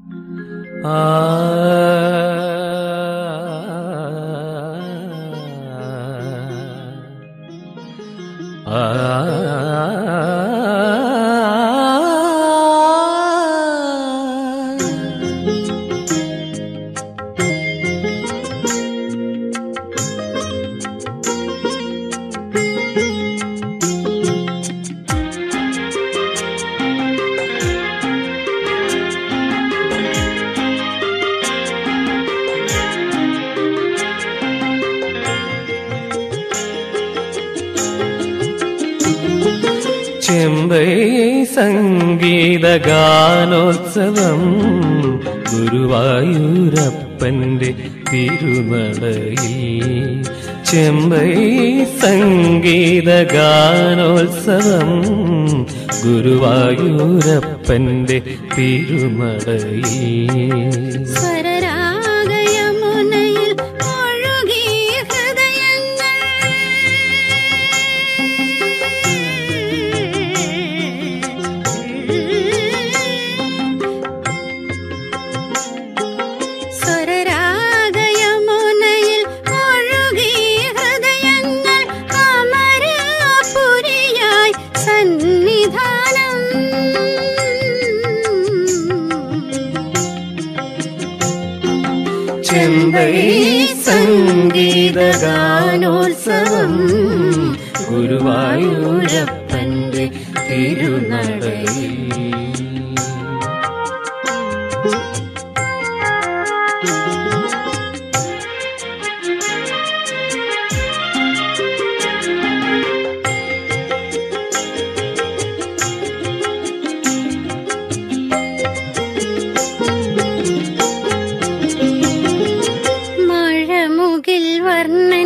ചെമ്പൈ സംഗീത ഗാനോത്സവം ഗുരുവായൂരപ്പന്റെ തിരുനടയിൽ ചെമ്പൈ സംഗീത ഗാനോത്സവം ഗുരുവായൂരപ്പന്റെ തിരുനടയിൽ സ്വരരാഗയമുനയിൽ ഒഴുകി ഹൃദയങ്ങൾ സ്വരരാഗയമുനയിൽ ഒഴുകി ഹൃദയങ്ങൾ അമരപുരിയായി സന്നിധാനം ചെമ്പൈ സംഗീത ഗാനോത്സവം ഗുരുവായൂരപ്പന്റെ തിരുനടയിൽ മഴമുകിൽ വർണ്ണൻ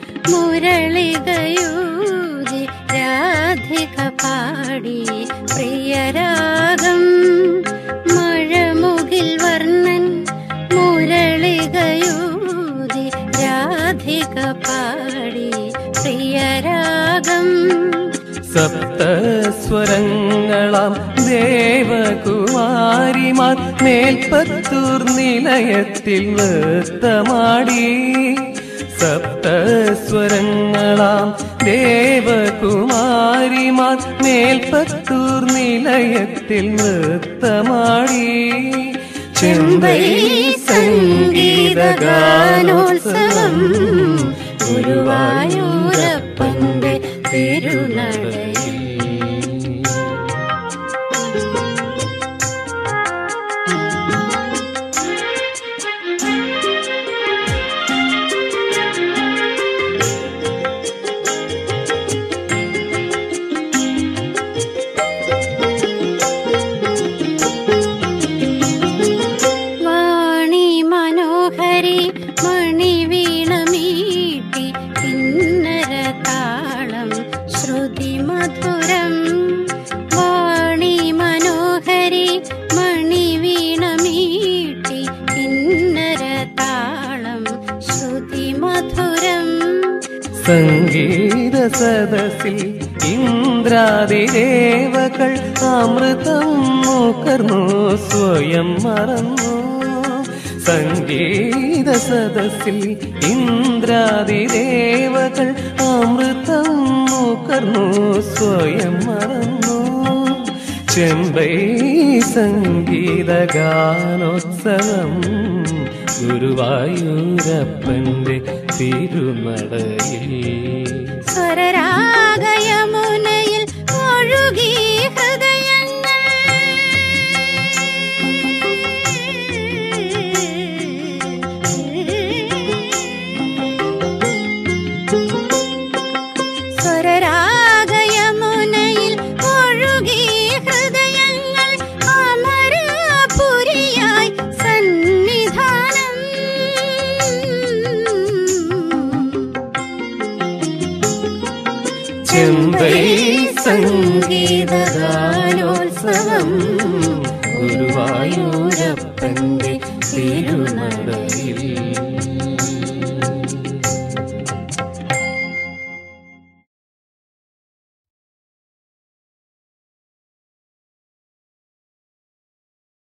മുരളികയൂതി രാധിക പാടി പ്രിയരാഗം മഴമുകിൽ വർണ്ണൻ മുരളികയൂതി രാധിക പാടി പ്രിയരാഗം സപ്തസ്വരങ്ങളാം ദേവകുമാരിമാർ മേൽപ്പത്തൂർ നിലയത്തിൽ നൃത്തമാടി സപ്തസ്വരങ്ങളാം ദേവകുമാരിമാർ മേൽപ്പത്തൂർ നിലയത്തിൽ നൃത്തമാടി ചെമ്പൈ സംഗീത ഗാനോത്സവം ഗുരുവായൂരപ്പന്റെ തിരുനടയിൽ വാണി മനോഹരി മണി വീണമീട്ടി കിന്നര താളം ശ്രുതി മധുരം വാണി മനോഹരി മണി വീണമീട്ടി കിന്നര താളം ശ്രുതി മധുരം സംഗീത സദസ്സിൽ ഇന്ദ്രാതിദേവകൾ അമൃതം നുകർന്നു സ്വയം മറന്നു സംഗീത സദസ്സിൽ ഇന്ദ്രാതിദേവകൾ അമൃതം നുകർന്നു സ്വയം മറന്നു ചെമ്പൈ സംഗീത ഗാനോത്സവം ഗുരുവായൂരപ്പന്റെ തിരുനടയിൽ സ്വരരാഗയമുനയിൽ ഒഴുകി ഹൃദയങ്ങൾ സ്വരരാഗയമുനയിൽ ഒഴുകി ഹൃദയങ്ങൾ അമരപുരിയായി സന്നിധാനം ചെമ്പൈ സംഗീത ഗാനോത്സവം ഗുരുവായൂരപ്പന്റെ തിരുനടയിൽ